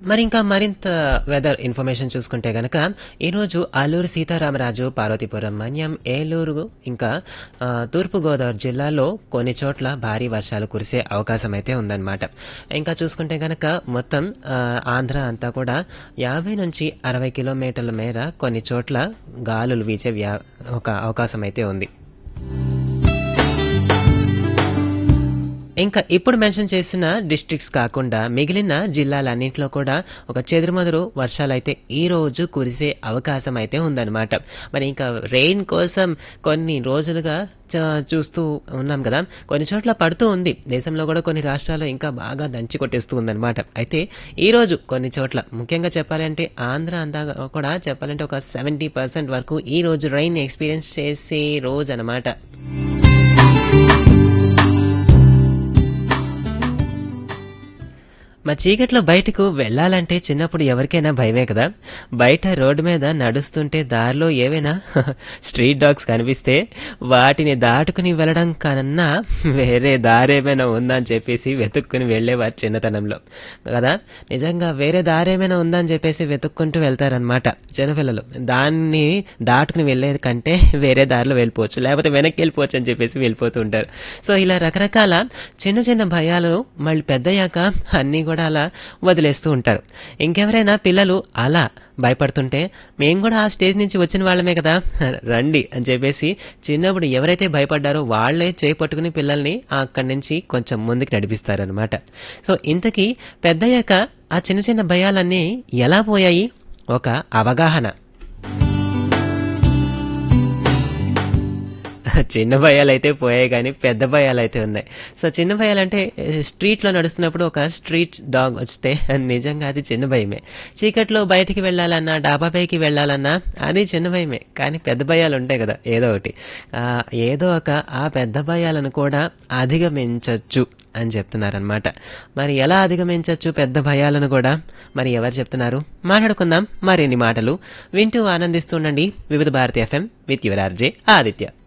మరి ఇంకా మరింత వెదర్ ఇన్ఫర్మేషన్ చూసుకుంటే గనక ఈరోజు అల్లూరు సీతారామరాజు పార్వతీపురం మన్యం ఏలూరు ఇంకా ఆ, తూర్పుగోదావరి జిల్లాలో కొన్ని చోట్ల భారీ వర్షాలు కురిసే అవకాశం అయితే ఉందన్నమాట ఇంకా చూసుకుంటే గనక మొత్తం ఆ, ఆంధ్ర అంతా కూడా యాభై నుంచి అరవై కిలోమీటర్ల మేర కొన్ని చోట్ల గాలులు వీచే వ్యా ఒక అవకాశం అయితే ఉంది ఇంకా ఇప్పుడు మెన్షన్ చేసిన డిస్ట్రిక్ట్స్ కాకుండా మిగిలిన జిల్లాలన్నింటిలో కూడా ఒక చెదురుమదురు వర్షాలు అయితే ఈ రోజు కురిసే అవకాశం అయితే ఉందన్నమాట మరి ఇంకా రెయిన్ కోసం కొన్ని రోజులుగా చ- చూస్తూ ఉన్నాం కదా కొన్ని చోట్ల పడుతూ ఉంది దేశంలో కూడా కొన్ని రాష్ట్రాలు ఇంకా బాగా దంచి కొట్టేస్తూ ఉందన్నమాట అయితే ఈ రోజు కొన్ని చోట్ల ముఖ్యంగా చెప్పాలంటే ఆంధ్ర అంతా కూడా చెప్పాలంటే ఒక సెవెంటీ పర్సెంట్ వరకు ఈ రోజు రైన్ ఎక్స్పీరియన్స్ చేసే రోజు అనమాట మా చీకట్లో బయటకు వెళ్ళాలంటే చిన్నప్పుడు ఎవరికైనా భయమే కదా బయట రోడ్డు మీద నడుస్తుంటే దారిలో ఏవైనా స్ట్రీట్ డాగ్స్ కనిపిస్తే వాటిని దాటుకుని వెళ్ళడం కన్నా వేరే దారి ఏమైనా ఉందా అని చెప్పేసి వెతుక్కుని వెళ్ళేవారు చిన్నతనంలో కదా నిజంగా వేరే దారి ఏమైనా ఉందా అని చెప్పేసి వెతుక్కుంటూ వెళ్తారనమాట చిన్నపిల్లలు దాన్ని దాటుకుని వెళ్ళేది కంటే వేరే దారిలో వెళ్ళిపోవచ్చు లేకపోతే వెనక్కి వెళ్ళిపోవచ్చు అని చెప్పేసి వెళ్ళిపోతూ ఉంటారు సో ఇలా రకరకాల చిన్న చిన్న భయాలు మళ్ళీ పెద్దయ్యాక అన్నీ కూడా అలా వదిలేస్తూ ఉంటారు ఇంకెవరైనా పిల్లలు అలా భయపడుతుంటే మేము కూడా ఆ స్టేజ్ నుంచి వచ్చిన వాళ్ళమే కదా రండి అని చెప్పేసి చిన్నప్పుడు ఎవరైతే భయపడ్డారో వాళ్ళే చేయి పట్టుకుని పిల్లల్ని అక్కడి నుంచి కొంచెం ముందుకు నడిపిస్తారనమాట సో ఇంతకీ పెద్దయ్యాక ఆ చిన్న చిన్న భయాలన్నీ ఎలా పోయాయి ఒక అవగాహన చిన్న భయాలు అయితే పోయాయి కానీ పెద్ద భయాలు అయితే ఉన్నాయి సో చిన్న భయాలు అంటే స్ట్రీట్లో నడుస్తున్నప్పుడు ఒక స్ట్రీట్ డాగ్ వస్తే నిజంగా అది చిన్న భయమే చీకట్లో బయటికి వెళ్ళాలన్నా డాబా పైకి వెళ్ళాలన్నా అది చిన్న భయమే కానీ పెద్ద భయాలు ఉంటాయి కదా ఏదో ఒకటి ఆ, ఏదో ఒక ఆ పెద్ద భయాలను కూడా అధిగమించవచ్చు అని చెప్తున్నారనమాట మరి ఎలా అధిగమించవచ్చు పెద్ద భయాలను కూడా మరి ఎవరు చెప్తున్నారు మాట్లాడుకుందాం మరిన్ని మాటలు వింటూ ఆనందిస్తుండండి Vividh Bharati FM with your RJ Aditya